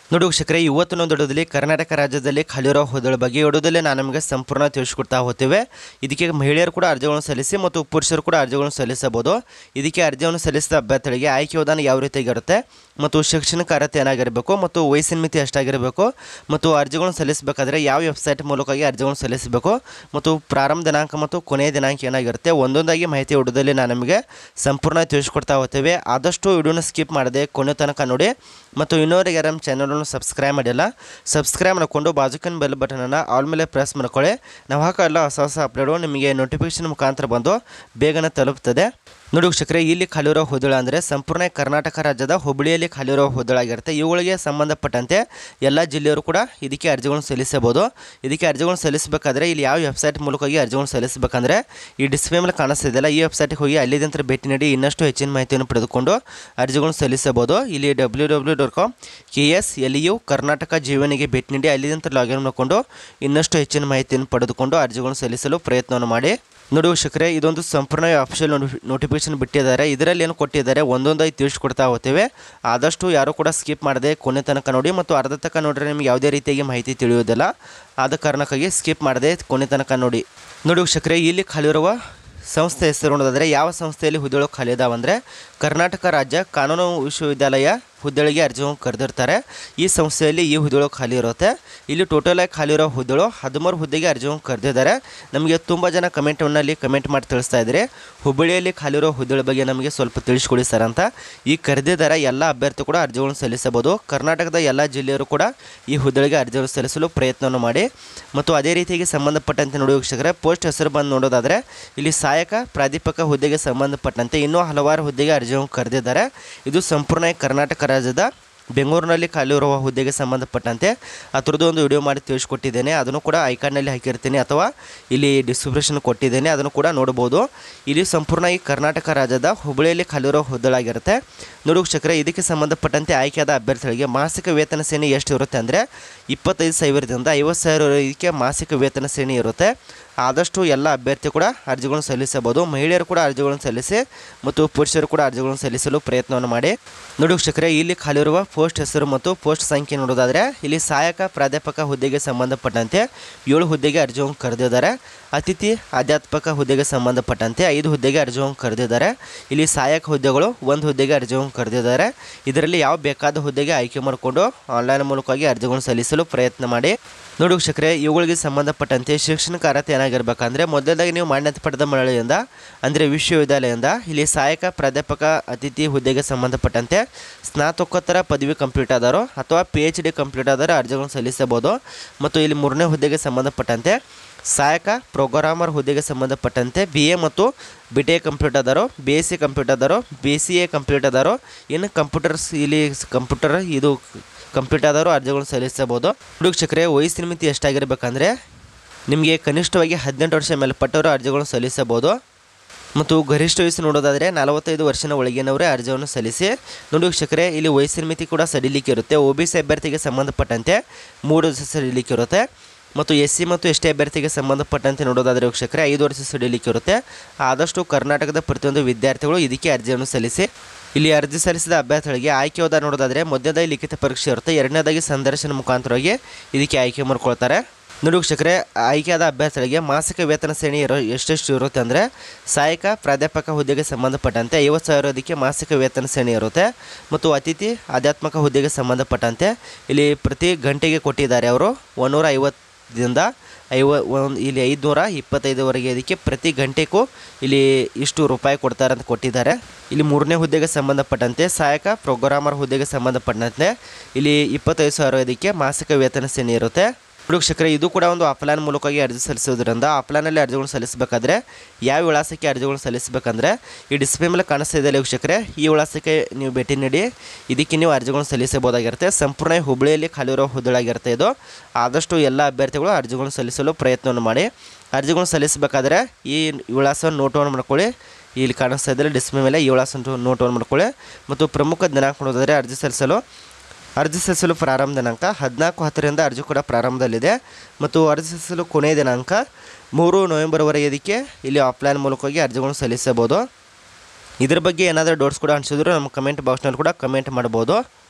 ನೋಡಿ ವೀಕ್ಷಕರೇ ಇವತ್ತಿನ ಒಂದು ವಿಡಿಯೋದಲ್ಲಿ ಕರ್ನಾಟಕ ರಾಜ್ಯದಲ್ಲಿ ಖಾಲಿರೋ ಹುದ್ದೆಗಳ ಬಗ್ಗೆ ವಿಡಿಯೋದಲ್ಲಿ ನಾನು ನಿಮಗೆ ಸಂಪೂರ್ಣ ತಿಳಿಸ್ಕೊಡ್ತಾ ಹೋಗ್ತೇವೆ ಇದಕ್ಕೆ ಮಹಿಳೆಯರು ಕೂಡ ಅರ್ಜಿಗಳನ್ನು ಸಲ್ಲಿಸಿ ಮತ್ತು ಪುರುಷರು ಕೂಡ ಅರ್ಜಿಗಳನ್ನು ಸಲ್ಲಿಸಬಹುದು ಇದಕ್ಕೆ ಅರ್ಜಿಯನ್ನು ಸಲ್ಲಿಸಿದ ಅಭ್ಯರ್ಥಿಗಳಿಗೆ ಆಯ್ಕೆ ವಿಧಾನ ಯಾವ ರೀತಿಯಾಗಿರುತ್ತೆ ಮತ್ತು ಶೈಕ್ಷಣಿಕ ಅರ್ಹತೆ ಏನಾಗಿರಬೇಕು ಮತ್ತು ವಯಸ್ಸಿನ ಮಿತಿ ಎಷ್ಟಾಗಿರಬೇಕು ಮತ್ತು ಅರ್ಜಿಗಳನ್ನು ಸಲ್ಲಿಸಬೇಕಾದ್ರೆ ಯಾವ ವೆಬ್ಸೈಟ್ ಮೂಲಕವಾಗಿ ಅರ್ಜಿಗಳನ್ನು ಸಲ್ಲಿಸಬೇಕು ಮತ್ತು ಪ್ರಾರಂಭ ದಿನಾಂಕ ಮತ್ತು ಕೊನೆಯ ದಿನಾಂಕ ಏನಾಗಿರುತ್ತೆ ಒಂದೊಂದಾಗಿ ಮಾಹಿತಿ ವಿಡಿಯೋದಲ್ಲಿ ನಾನು ನಿಮಗೆ ಸಂಪೂರ್ಣ ತಿಳಿಸ್ಕೊಡ್ತಾ ಹೋಗ್ತೇವೆ ಆದಷ್ಟು ವಿಡಿಯೋನ ಸ್ಕಿಪ್ ಮಾಡದೆ ಕೊನೆ ತನಕ ನೋಡಿ ಮತ್ತು ಇನ್ನೂವರೆಗೆ ನಮ್ಮ ಚಾನಲನ್ನು ಸಬ್ಸ್ಕ್ರೈಬ್ ಮಾಡಿಲ್ಲ ಸಬ್ಸ್ಕ್ರೈಬ್ ಮಾಡಿಕೊಂಡು ಬಾಜುಕಿನ ಬೆಲ್ ಬಟನನ್ನು ಆಲ್ ಮೇಲೆ ಪ್ರೆಸ್ ಮಾಡ್ಕೊಳ್ಳಿ ನಾವು ಹಾಕೋ ಎಲ್ಲ ಹೊಸ ಹೊಸ ಅಪ್ಡೇಟು ನಿಮಗೆ ನೋಟಿಫಿಕೇಶನ್ ಮುಖಾಂತರ ಬಂದು ಬೇಗನೆ ತಲುಪ್ತದೆ ನೋಡಿ ವೀಕ್ಷಕರೇ ಇಲ್ಲಿ ಖಾಲಿರೋ ಹುದ್ದೆಗಳು ಅಂದರೆ ಸಂಪೂರ್ಣ ಕರ್ನಾಟಕ ರಾಜ್ಯದ ಹುಬ್ಬಳ್ಳಿಯಲ್ಲಿ ಖಾಲಿರೋ ಹುದ್ದೆಗಳಾಗಿರುತ್ತೆ ಇವುಗಳಿಗೆ ಸಂಬಂಧಪಟ್ಟಂತೆ ಎಲ್ಲ ಜಿಲ್ಲೆಯವರು ಕೂಡ ಇದಕ್ಕೆ ಅರ್ಜಿಗಳನ್ನು ಸಲ್ಲಿಸಬಹುದು ಇದಕ್ಕೆ ಅರ್ಜಿಗಳನ್ನು ಸಲ್ಲಿಸಬೇಕಾದ್ರೆ ಇಲ್ಲಿ ಯಾವ ವೆಬ್ಸೈಟ್ ಮೂಲಕವಾಗಿ ಅರ್ಜಿಗಳನ್ನು ಸಲ್ಲಿಸಬೇಕಂದ್ರೆ ಈ ಡಿಸ್ಪ್ಲೇ ಮೇಲೆ ಕಾಣಿಸ್ತಿದೆಯಲ್ಲ ಈ ವೆಬ್ಸೈಟ್ಗೆ ಹೋಗಿ ಅಲ್ಲಿದಂತರ ಭೇಟಿ ನೀಡಿ ಇನ್ನಷ್ಟು ಹೆಚ್ಚಿನ ಮಾಹಿತಿಯನ್ನು ಪಡೆದುಕೊಂಡು ಅರ್ಜಿಗಳನ್ನು ಸಲ್ಲಿಸಬಹುದು ಇಲ್ಲಿ W W dot com K S L U Karnataka ಜೀವನಿಗೆ ಭೇಟಿ ನೀಡಿ ಅಲ್ಲಿದಂತರ ಲಾಗಿನ್ ಮಾಡಿಕೊಂಡು ಇನ್ನಷ್ಟು ಹೆಚ್ಚಿನ ಮಾಹಿತಿಯನ್ನು ಪಡೆದುಕೊಂಡು ಅರ್ಜಿಗಳನ್ನು ಸಲ್ಲಿಸಲು ಪ್ರಯತ್ನವನ್ನು ಮಾಡಿ ನೋಡಿ ವೀಕ್ಷಕರೇ ಇದೊಂದು ಸಂಪೂರ್ಣ ಅಫಿಷಿಯಲ್ ನೋಟಿಫಿಕೇಶನ್ ಬಿಟ್ಟಿದ್ದಾರೆ ಇದರಲ್ಲಿ ಏನು ಕೊಟ್ಟಿದ್ದಾರೆ ಒಂದೊಂದಾಗಿ ತಿಳಿಸ್ಕೊಡ್ತಾ ಹೋಗ್ತೇವೆ ಆದಷ್ಟು ಯಾರು ಕೂಡ ಸ್ಕಿಪ್ ಮಾಡದೆ ಕೊನೆ ತನಕ ನೋಡಿ ಮತ್ತು ಅರ್ಧ ತನಕ ನೋಡಿದ್ರೆ ನಿಮಗೆ ಯಾವುದೇ ರೀತಿಯಾಗಿ ಮಾಹಿತಿ ತಿಳಿಯೋದಿಲ್ಲ ಆದ ಕಾರಣಕ್ಕಾಗಿ ಸ್ಕಿಪ್ ಮಾಡದೆ ಕೊನೆ ತನಕ ನೋಡಿ ನೋಡಿ ವೀಕ್ಷಕರೇ ಇಲ್ಲಿ ಖಾಲಿರುವ ಸಂಸ್ಥೆ ಹೆಸರು ನೋಡೋದಾದರೆ ಯಾವ ಸಂಸ್ಥೆಯಲ್ಲಿ ಹುದ್ದೆಗಳು ಖಾಲಿ ಇದಾವಂದರೆ ಕರ್ನಾಟಕ ರಾಜ್ಯ ಕಾನೂನು ವಿಶ್ವವಿದ್ಯಾಲಯ ಹುದ್ದೆಗಳಿಗೆ ಅರ್ಜಿಗಳನ್ನು ಕರೆದಿರ್ತಾರೆ ಈ ಸಂಸ್ಥೆಯಲ್ಲಿ ಈ ಹುದ್ದೆಗಳು ಖಾಲಿ ಇರುತ್ತೆ ಇಲ್ಲಿ ಟೋಟಲ್ ಆಗಿ ಖಾಲಿ ಇರೋ ಹುದ್ದೆಗಳು ಹದಿಮೂರು ಹುದ್ದೆಗೆ ಅರ್ಜಿಗಳನ್ನು ಕರೆದಿದ್ದಾರೆ ನಮಗೆ ತುಂಬ ಜನ ಕಮೆಂಟಲ್ಲಿ ಕಮೆಂಟ್ ಮಾಡಿ ತಿಳಿಸ್ತಾ ಇದ್ದಾರೆ ಹುಬ್ಬಳ್ಳಿಯಲ್ಲಿ ಖಾಲಿ ಇರೋ ಹುದ್ದೆಗಳ ಬಗ್ಗೆ ನಮಗೆ ಸ್ವಲ್ಪ ತಿಳಿಸ್ಕೊಡಿ ಸರ್ ಅಂತ ಈ ಕರೆದಿದ್ದಾರೆ ಎಲ್ಲ ಅಭ್ಯರ್ಥಿ ಕೂಡ ಅರ್ಜಿಗಳನ್ನು ಸಲ್ಲಿಸಬಹುದು ಕರ್ನಾಟಕದ ಎಲ್ಲ ಜಿಲ್ಲೆಯರು ಕೂಡ ಈ ಹುದ್ದೆಗಳಿಗೆ ಅರ್ಜಿಗಳನ್ನು ಸಲ್ಲಿಸಲು ಪ್ರಯತ್ನವನ್ನು ಮಾಡಿ ಮತ್ತು ಅದೇ ರೀತಿಯಾಗಿ ಸಂಬಂಧಪಟ್ಟಂತೆ ನೋಡಿ ವೀಕ್ಷಕರೇ ಪೋಸ್ಟ್ ಹೆಸರು ಬಂದು ನೋಡೋದಾದರೆ ಇಲ್ಲಿ ಸಹಾಯಕ ಪ್ರಾಧ್ಯಾಪಕ ಹುದ್ದೆಗೆ ಸಂಬಂಧಪಟ್ಟಂತೆ ಇನ್ನೂ ಹಲವಾರು ಹುದ್ದೆಗೆ ಅರ್ಜಿಯನ್ನು ಕರೆದಿದ್ದಾರೆ ಇದು ಸಂಪೂರ್ಣ ಕರ್ನಾಟಕ ರಾಜ್ಯದ ಬೆಂಗಳೂರಿನಲ್ಲಿ ಖಾಲಿ ಇರುವ ಹುದ್ದೆಗೆ ಸಂಬಂಧಪಟ್ಟಂತೆ ಅದರದ್ದು ಒಂದು ವಿಡಿಯೋ ಮಾಡಿ ತಿಳಿಸ್ಕೊಟ್ಟಿದ್ದೇನೆ ಅದನ್ನು ಕೂಡ ಐಕಾನ್ನಲ್ಲಿ ಹಾಕಿರ್ತೀನಿ ಅಥವಾ ಇಲ್ಲಿ ಡಿಸ್ಕ್ರಿಪ್ಷನ್ ಕೊಟ್ಟಿದ್ದೇನೆ ಅದನ್ನು ಕೂಡ ನೋಡ್ಬೋದು ಇಲ್ಲಿ ಸಂಪೂರ್ಣ ಈ ಕರ್ನಾಟಕ ರಾಜ್ಯದ ಹುಬ್ಬಳ್ಳಿಯಲ್ಲಿ ಖಾಲಿ ಇರೋ ಹುದ್ದೆಗಳಾಗಿರುತ್ತೆ ನೋಡಿ ವೀಕ್ಷಕರೇ ಇದಕ್ಕೆ ಸಂಬಂಧಪಟ್ಟಂತೆ ಆಯ್ಕೆಯಾದ ಅಭ್ಯರ್ಥಿಗಳಿಗೆ ಮಾಸಿಕ ವೇತನ ಶ್ರೇಣಿ ಎಷ್ಟು ಇರುತ್ತೆ ಅಂದರೆ ಇಪ್ಪತ್ತೈದು ಸಾವಿರದಿಂದ ಐವತ್ತು ಸಾವಿರ ಇದಕ್ಕೆ ಮಾಸಿಕ ವೇತನ ಶ್ರೇಣಿ ಇರುತ್ತೆ ಆದಷ್ಟು ಎಲ್ಲ ಅಭ್ಯರ್ಥಿ ಕೂಡ ಅರ್ಜಿಗಳನ್ನು ಸಲ್ಲಿಸಬಹುದು ಮಹಿಳೆಯರು ಕೂಡ ಅರ್ಜಿಗಳನ್ನು ಸಲ್ಲಿಸಿ ಮತ್ತು ಪುರುಷರು ಕೂಡ ಅರ್ಜಿಗಳನ್ನು ಸಲ್ಲಿಸಲು ಪ್ರಯತ್ನವನ್ನು ಮಾಡಿ ನೋಡಿ ವೀಕ್ಷಕರೇ ಇಲ್ಲಿ ಖಾಲಿರುವ ಪೋಸ್ಟ್ ಹೆಸರು ಮತ್ತು ಪೋಸ್ಟ್ ಸಂಖ್ಯೆ ನೋಡೋದಾದರೆ ಇಲ್ಲಿ ಸಹಾಯಕ ಪ್ರಾಧ್ಯಾಪಕ ಹುದ್ದೆಗೆ ಸಂಬಂಧಪಟ್ಟಂತೆ ಏಳು ಹುದ್ದೆಗೆ ಅರ್ಜಿಯನ್ನು ಕರೆದಿದ್ದಾರೆ ಅತಿಥಿ ಅಧ್ಯಾತ್ಮಕ ಹುದ್ದೆಗೆ ಸಂಬಂಧಪಟ್ಟಂತೆ ಐದು ಹುದ್ದೆಗೆ ಅರ್ಜಿಯನ್ನು ಕರೆದಿದ್ದಾರೆ ಇಲ್ಲಿ ಸಹಾಯಕ ಹುದ್ದೆಗಳು ಒಂದು ಹುದ್ದೆಗೆ ಅರ್ಜಿಯನ್ನು ಕರೆದಿದ್ದಾರೆ ಇದರಲ್ಲಿ ಯಾವ ಬೇಕಾದ ಹುದ್ದೆಗೆ ಆಯ್ಕೆ ಮಾಡಿಕೊಂಡು ಆನ್ಲೈನ್ ಮೂಲಕವಾಗಿ ಅರ್ಜಿಗಳನ್ನು ಸಲ್ಲಿಸಲು ಪ್ರಯತ್ನ ಮಾಡಿ ನೋಡಿ ವೀಕ್ಷಕರೇ ಇವುಗಳಿಗೆ ಸಂಬಂಧಪಟ್ಟಂತೆ ಶೈಕ್ಷಣಿಕ ಅರ್ಹತೆ ಏನಾಗಿರ್ಬೇಕಂದ್ರೆ ಮೊದಲದಾಗಿ ನೀವು ಮಾನ್ಯತೆ ಪಡೆದ ಮಂಡಳಿಯಿಂದ ಅಂದರೆ ವಿಶ್ವವಿದ್ಯಾಲಯದಿಂದ ಇಲ್ಲಿ ಸಹಾಯಕ ಪ್ರಾಧ್ಯಾಪಕ ಅತಿಥಿ ಹುದ್ದೆಗೆ ಸಂಬಂಧಪಟ್ಟಂತೆ ಸ್ನಾತಕೋತ್ತರ ಪದವಿ ಕಂಪ್ಲೀಟ್ ಆದವರು ಅಥವಾ ಪಿ ಎಚ್ ಡಿ ಕಂಪ್ಲೀಟ್ ಆದವರು ಅರ್ಜಿಗಳನ್ನು ಸಲ್ಲಿಸಬಹುದು ಮತ್ತು ಇಲ್ಲಿ ಮೂರನೇ ಹುದ್ದೆಗೆ ಸಂಬಂಧಪಟ್ಟಂತೆ ಸಹಾಯಕ ಪ್ರೋಗ್ರಾಮರ್ ಹುದ್ದೆಗೆ ಸಂಬಂಧಪಟ್ಟಂತೆ ಬಿ ಎ ಮತ್ತು ಬಿ ಟಿ ಎ ಕಂಪ್ಲೀಟ್ ಆದವರು ಬಿ ಎಸ್ ಸಿ ಕಂಪ್ಲೀಟ್ ಆದವರು ಬಿ ಸಿ ಎ ಕಂಪ್ಲೀಟ್ ಆದವರು ಇನ್ನು ಕಂಪ್ಯೂಟರ್ಸ್ ಇಲ್ಲಿ ಕಂಪ್ಯೂಟರ್ ಇದು ಕಂಪ್ಲೀಟ್ ಆದವರು ಅರ್ಜಿಗಳನ್ನು ಸಲ್ಲಿಸಬಹುದು ವೀಕ್ಷಕರೇ ವಯಸ್ಸಿನ ಮಿತಿ ಎಷ್ಟಾಗಿರ್ಬೇಕಂದ್ರೆ ನಿಮಗೆ ಕನಿಷ್ಠವಾಗಿ ಹದಿನೆಂಟು ವರ್ಷ ಮೇಲ್ಪಟ್ಟವರು ಅರ್ಜಿಗಳನ್ನು ಸಲ್ಲಿಸಬಹುದು ಮತ್ತು ಗರಿಷ್ಠ ವಯಸ್ಸು ನೋಡೋದಾದರೆ ನಲವತ್ತೈದು ವರ್ಷದ ಒಳಗಿನವರೇ ಅರ್ಜಿಯನ್ನು ಸಲ್ಲಿಸಿ ನೋಡಿ ವೀಕ್ಷಕರೇ ಇಲ್ಲಿ ವಯಸ್ಸಿನ ಮಿತಿ ಕೂಡ ಸಡಿಲಿಕ್ಕೆ ಇರುತ್ತೆ ಒ ಬಿ ಸಿ ಅಭ್ಯರ್ಥಿಗೆ ಸಂಬಂಧಪಟ್ಟಂತೆ ಮೂರು ವರ್ಷ ಸಡಿಲಿಕ್ಕೆ ಇರುತ್ತೆ ಮತ್ತು ಎಸ್ ಸಿ ಮತ್ತು ಎಸ್ ಟಿ ಅಭ್ಯರ್ಥಿಗೆ ಸಂಬಂಧಪಟ್ಟಂತೆ ನೋಡೋದಾದರೆ ವೀಕ್ಷಕರೇ ಐದು ವರ್ಷ ಸಡಿಲಿಕ್ಕೆ ಇರುತ್ತೆ ಆದಷ್ಟು ಕರ್ನಾಟಕದ ಪ್ರತಿಯೊಂದು ವಿದ್ಯಾರ್ಥಿಗಳು ಇದಕ್ಕೆ ಅರ್ಜಿಯನ್ನು ಸಲ್ಲಿಸಿ ಇಲ್ಲಿ ಅರ್ಜಿ ಸಲ್ಲಿಸಿದ ಅಭ್ಯರ್ಥಿಗಳಿಗೆ ಆಯ್ಕೆ ಹೋದ ನೋಡೋದಾದರೆ ಮೊದಲನೇದಾಗಿ ಲಿಖಿತ ಪರೀಕ್ಷೆ ಇರುತ್ತೆ ಎರಡನೇದಾಗಿ ಸಂದರ್ಶನ ಮುಖಾಂತರವಾಗಿ ಇದಕ್ಕೆ ಆಯ್ಕೆ ಮಾಡ್ಕೊಳ್ತಾರೆ ನೋಡಿ ವೀಕ್ಷಕರೇ ಆಯ್ಕೆಯಾದ ಅಭ್ಯರ್ಥಿಗಳಿಗೆ ಮಾಸಿಕ ವೇತನ ಶ್ರೇಣಿ ಇರೋ ಎಷ್ಟೆಷ್ಟು ಇರುತ್ತೆ ಅಂದರೆ ಸಹಾಯಕ ಪ್ರಾಧ್ಯಾಪಕ ಹುದ್ದೆಗೆ ಸಂಬಂಧಪಟ್ಟಂತೆ ಐವತ್ತು ಸಾವಿರ ಇದಕ್ಕೆ ಮಾಸಿಕ ವೇತನ ಶ್ರೇಣಿ ಇರುತ್ತೆ ಮತ್ತು ಅತಿಥಿ ಆಧ್ಯಾತ್ಮಕ ಹುದ್ದೆಗೆ ಸಂಬಂಧಪಟ್ಟಂತೆ ಇಲ್ಲಿ ಪ್ರತಿ ಗಂಟೆಗೆ ಕೊಟ್ಟಿದ್ದಾರೆ ಅವರು ಒಂದೂರ ಐವತ್ತರಿಂದ ಐವ ಒಂದು ಇಲ್ಲಿ ಐದುನೂರ ಇಪ್ಪತ್ತೈದುವರೆಗೆ ಇದಕ್ಕೆ ಪ್ರತಿ ಗಂಟೆಗೂ ಇಲ್ಲಿ ಇಷ್ಟು ರೂಪಾಯಿ ಕೊಡ್ತಾರೆ ಅಂತ ಕೊಟ್ಟಿದ್ದಾರೆ ಇಲ್ಲಿ ಮೂರನೇ ಹುದ್ದೆಗೆ ಸಂಬಂಧಪಟ್ಟಂತೆ ಸಹಾಯಕ ಪ್ರೋಗ್ರಾಮರ್ ಹುದ್ದೆಗೆ ಸಂಬಂಧಪಟ್ಟಂತೆ ಇಲ್ಲಿ ಇಪ್ಪತ್ತೈದು ಸಾವಿರ ಇದಕ್ಕೆ ಮಾಸಿಕ ವೇತನ ಶ್ರೇಣಿ ಇರುತ್ತೆ ವೀಕ್ಷಕರೇ ಇದು ಕೂಡ ಒಂದು ಆಫ್ಲೈನ್ ಮೂಲಕವಾಗಿ ಅರ್ಜಿ ಸಲ್ಲಿಸೋದ್ರಿಂದ ಆಫ್ಲೈನಲ್ಲಿ ಅರ್ಜಿಗಳನ್ನು ಸಲ್ಲಿಸಬೇಕಾದ್ರೆ ಯಾವ ವಿಳಾಸಕ್ಕೆ ಅರ್ಜಿಗಳನ್ನು ಸಲ್ಲಿಸಬೇಕಂದ್ರೆ ಈ ಡಿಸ್ಪ್ಲೇ ಮೇಲೆ ಕಾಣಿಸ್ತಾ ಇದೆ ವೀಕ್ಷಕರೇ ಈ ವಿಳಾಸಕ್ಕೆ ನೀವು ಭೇಟಿ ನೀಡಿ ಇದಕ್ಕೆ ನೀವು ಅರ್ಜಿಗಳನ್ನು ಸಲ್ಲಿಸಬಹುದಾಗಿರುತ್ತೆ ಸಂಪೂರ್ಣ ಹುಬ್ಬಳ್ಳಿಯಲ್ಲಿ ಖಾಲಿ ಇರೋ ಹುದ್ದೆಗಳಾಗಿರುತ್ತೆ ಇದು ಆದಷ್ಟು ಎಲ್ಲ ಅಭ್ಯರ್ಥಿಗಳು ಅರ್ಜಿಗಳನ್ನು ಸಲ್ಲಿಸಲು ಪ್ರಯತ್ನವನ್ನು ಮಾಡಿ ಅರ್ಜಿಗಳನ್ನು ಸಲ್ಲಿಸಬೇಕಾದ್ರೆ ಈ ವಿಳಾಸವನ್ನು ನೋಟವನ್ನು ಮಾಡ್ಕೊಳ್ಳಿ ಇಲ್ಲಿ ಕಾಣಿಸ್ತಾ ಇದ್ದರೆ ಡಿಸ್ಪ್ಲೇ ಮೇಲೆ ಈ ವಿಳಾಸ ನೋಟವನ್ನು ಮಾಡ್ಕೊಳ್ಳಿ ಮತ್ತು ಪ್ರಮುಖ ದಿನಾಂಕ ನೋಡಿದರೆ ಅರ್ಜಿ ಸಲ್ಲಿಸಲು ಅರ್ಜಿ ಸಲ್ಲಿಸಲು ಪ್ರಾರಂಭ ದಿನಾಂಕ ಹದಿನಾಲ್ಕು ಹತ್ತರಿಂದ ಅರ್ಜಿ ಕೂಡ ಪ್ರಾರಂಭದಲ್ಲಿದೆ ಮತ್ತು ಅರ್ಜಿ ಸಲ್ಲಿಸಲು ಕೊನೆಯ ದಿನಾಂಕ ಮೂರು ನವೆಂಬರ್ವರೆಗೆ ಇದಕ್ಕೆ ಇಲ್ಲಿ ಆಫ್ಲೈನ್ ಮೂಲಕವಾಗಿ ಅರ್ಜಿಗಳನ್ನು ಸಲ್ಲಿಸಬಹುದು ಇದ್ರ ಬಗ್ಗೆ ಏನಾದರೂ ಡೌಟ್ಸ್ ಕೂಡ ಅನಿಸಿದ್ರು ನಮ್ಮ ಕಮೆಂಟ್ ಬಾಕ್ಸ್ನಲ್ಲಿ ಕೂಡ ಕಮೆಂಟ್ ಮಾಡ್ಬೋದು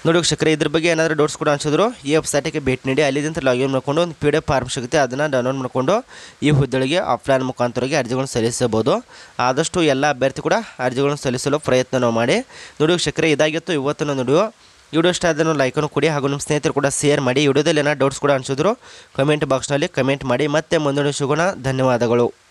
ನೋಡಿ ವೀಕ್ಷಕರೇ ಇದ್ರ ಬಗ್ಗೆ ಏನಾದರೂ ಡೌಟ್ಸ್ ಕೂಡ ಅನ್ಸಿದ್ರು ಈ ವೆಬ್ಸೈಟಿಗೆ ಭೇಟಿ ನೀಡಿ ಅಲ್ಲಿಂದ ಲಾಗಿನ್ ಮಾಡ್ಕೊಂಡು ಒಂದು ಪಿ ಡಿ ಎಫ್ ಫಾರ್ಮ್ ಸಿಗುತ್ತೆ ಅದನ್ನು ಡೌನ್ಲೋಡ್ ಮಾಡಿಕೊಂಡು ಈ ಹುದ್ದೆಗಳಿಗೆ ಆಫ್ಲೈನ್ ಮುಖಾಂತರವಾಗಿ ಅರ್ಜಿಗಳನ್ನು ಸಲ್ಲಿಸಬಹುದು ಆದಷ್ಟು ಎಲ್ಲ ಅಭ್ಯರ್ಥಿ ಕೂಡ ಅರ್ಜಿಗಳನ್ನು ಸಲ್ಲಿಸಲು ಪ್ರಯತ್ನ ನಾವು ಮಾಡಿ ನೋಡಿ ವೀಕ್ಷಕರೇ ಇದಾಗಿತ್ತು ಇವತ್ತಿನ ನುಡಿಯೋ ವಿಡಿಯೋ ಇಷ್ಟ ಅದನ್ನು ಲೈಕನ್ನು ಕೊಡಿ ಹಾಗೂ ನಿಮ್ಮ ಸ್ನೇಹಿತರು ಕೂಡ ಶೇರ್ ಮಾಡಿ ವಿಡಿಯೋದಲ್ಲಿ ಏನಾದ್ರು ಡೌಟ್ಸ್ ಕೂಡ ಅನಿಸಿದ್ರು ಕಮೆಂಟ್ ಬಾಕ್ಸ್ನಲ್ಲಿ ಕಮೆಂಟ್ ಮಾಡಿ ಮತ್ತೆ ಮುಂದೂಡಿ ಸಿಗೋಣ ಧನ್ಯವಾದಗಳು